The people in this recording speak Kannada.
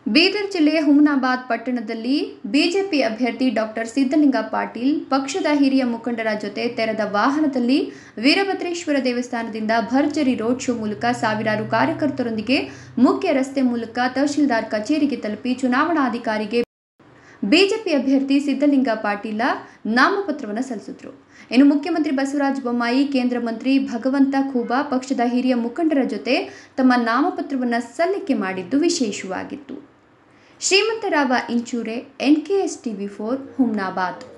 ಬೀದರ್ ಜಿಲ್ಲೆಯ ಹುಮನಾಬಾದ್ ಪಟ್ಟಣದಲ್ಲಿ ಬಿಜೆಪಿ ಅಭ್ಯರ್ಥಿ ಡಾಕ್ಟರ್ ಸಿದ್ದಲಿಂಗ ಪಾಟೀಲ್ ಪಕ್ಷದ ಹಿರಿಯ ಮುಖಂಡರ ಜೊತೆ ತೆರೆದ ವಾಹನದಲ್ಲಿ ವೀರಭದ್ರೇಶ್ವರ ದೇವಸ್ಥಾನದಿಂದ ಭರ್ಜರಿ ರೋಡ್ ಶೋ ಮೂಲಕ ಸಾವಿರಾರು ಕಾರ್ಯಕರ್ತರೊಂದಿಗೆ ಮುಖ್ಯ ರಸ್ತೆ ಮೂಲಕ ತಹಶೀಲ್ದಾರ್ ಕಚೇರಿಗೆ ತಲುಪಿ ಚುನಾವಣಾಧಿಕಾರಿಗೆ ಬಿಜೆಪಿ ಅಭ್ಯರ್ಥಿ ಸಿದ್ದಲಿಂಗ ಪಾಟೀಲ ನಾಮಪತ್ರವನ್ನು ಸಲ್ಲಿಸಿದ್ರು ಇನ್ನು ಮುಖ್ಯಮಂತ್ರಿ ಬಸವರಾಜ ಬೊಮ್ಮಾಯಿ ಕೇಂದ್ರ ಮಂತ್ರಿ ಭಗವಂತ ಖೂಬಾ ಪಕ್ಷದ ಹಿರಿಯ ಮುಖಂಡರ ಜೊತೆ ತಮ್ಮ ನಾಮಪತ್ರವನ್ನು ಸಲ್ಲಿಕೆ ಮಾಡಿದ್ದು ವಿಶೇಷವಾಗಿತ್ತು Shrimantrao Inchure NKS TV four Humnabad